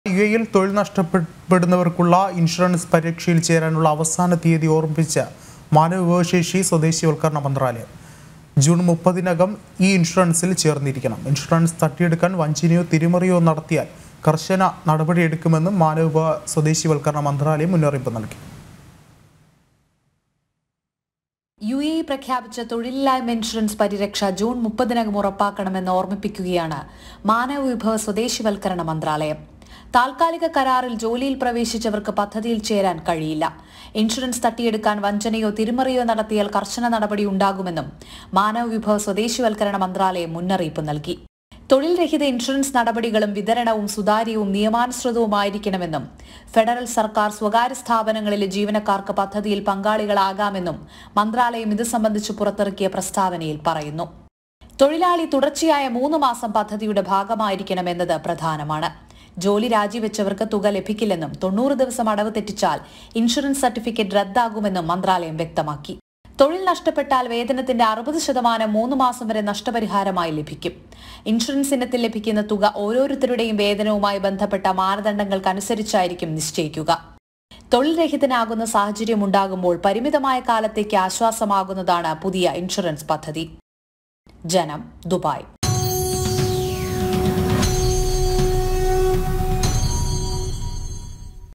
U എയിൽ തൊഴിൽ നഷ്ടപ്പെടുന്നവർക്കുള്ള insurance പരീക്ഷയിൽ ചേരാനുള്ള അവസാന തീയതി ഓർമ്മിപ്പിച്ച മാനവവിഭവശേഷി സ്വദേശിവൽക്കരണ മന്ത്രാലയം ജൂൺ മുപ്പതിനകം ഈ ഇൻഷുറൻസിൽ ചേർന്നിരിക്കണം ഇൻഷുറൻസ് തട്ടിയെടുക്കാൻ വഞ്ചനയോ തിരിമറിയോ നടത്തിയാൽ കർശന നടപടിയെടുക്കുമെന്നും മാനവവിഭവ സ്വദേശിവൽക്കരണ മന്ത്രാലയം മുന്നറിയിപ്പ് നൽകി യു എ ഇ പ്രഖ്യാപിച്ച തൊഴിലില്ലായ്മ ഇൻഷുറൻസ് പരിരക്ഷ ജൂൺ മുപ്പതിനകം ഉറപ്പാക്കണമെന്ന് ഓർമ്മിപ്പിക്കുകയാണ് മാനവ വിഭവ സ്വദേശിവൽക്കരണ മന്ത്രാലയം താൽക്കാലിക കരാറിൽ ജോലിയിൽ പ്രവേശിച്ചവർക്ക് പദ്ധതിയിൽ ചേരാൻ കഴിയില്ല ഇൻഷുറൻസ് തട്ടിയെടുക്കാൻ വഞ്ചനയോ തിരിമറിയോ നടത്തിയാൽ കർശന നടപടി ഉണ്ടാകുമെന്നും മാനവ വിഭവ സ്വദേശിവൽക്കരണ മന്ത്രാലയം മുന്നറിയിപ്പ് നൽകി തൊഴിൽ രഹിത ഇൻഷുറൻസ് നടപടികളും വിതരണവും സുതാര്യവും നിയമാനുസൃതവുമായിരിക്കണമെന്നും ഫെഡറൽ സർക്കാർ സ്വകാര്യ സ്ഥാപനങ്ങളിലെ ജീവനക്കാർക്ക് പദ്ധതിയിൽ പങ്കാളികളാകാമെന്നും മന്ത്രാലയം ഇത് സംബന്ധിച്ച് പുറത്തിറക്കിയ പ്രസ്താവനയിൽ പറയുന്നു തൊഴിലാളി തുടർച്ചയായ മൂന്ന് മാസം പദ്ധതിയുടെ ഭാഗമായിരിക്കണമെന്നത് പ്രധാനമാണ് ജോലി രാജിവെച്ചവർക്ക് തുക ലഭിക്കില്ലെന്നും തൊണ്ണൂറ് ദിവസം അടവ് തെറ്റിച്ചാൽ ഇൻഷുറൻസ് സർട്ടിഫിക്കറ്റ് റദ്ദാകുമെന്നും മന്ത്രാലയം വ്യക്തമാക്കി തൊഴിൽ നഷ്ടപ്പെട്ടാൽ വേതനത്തിന്റെ അറുപത് ശതമാനം മൂന്ന് മാസം വരെ നഷ്ടപരിഹാരമായി ലഭിക്കും ഇൻഷുറൻസ് ഇനത്തിൽ ലഭിക്കുന്ന തുക ഓരോരുത്തരുടെയും വേതനവുമായി ബന്ധപ്പെട്ട മാനദണ്ഡങ്ങൾക്കനുസരിച്ചായിരിക്കും നിശ്ചയിക്കുക തൊഴിൽ രഹിതനാകുന്ന സാഹചര്യം ഉണ്ടാകുമ്പോൾ പരിമിതമായ കാലത്തേക്ക് ആശ്വാസമാകുന്നതാണ് പുതിയ ഇൻഷുറൻസ് പദ്ധതി ജനം ദുബായ്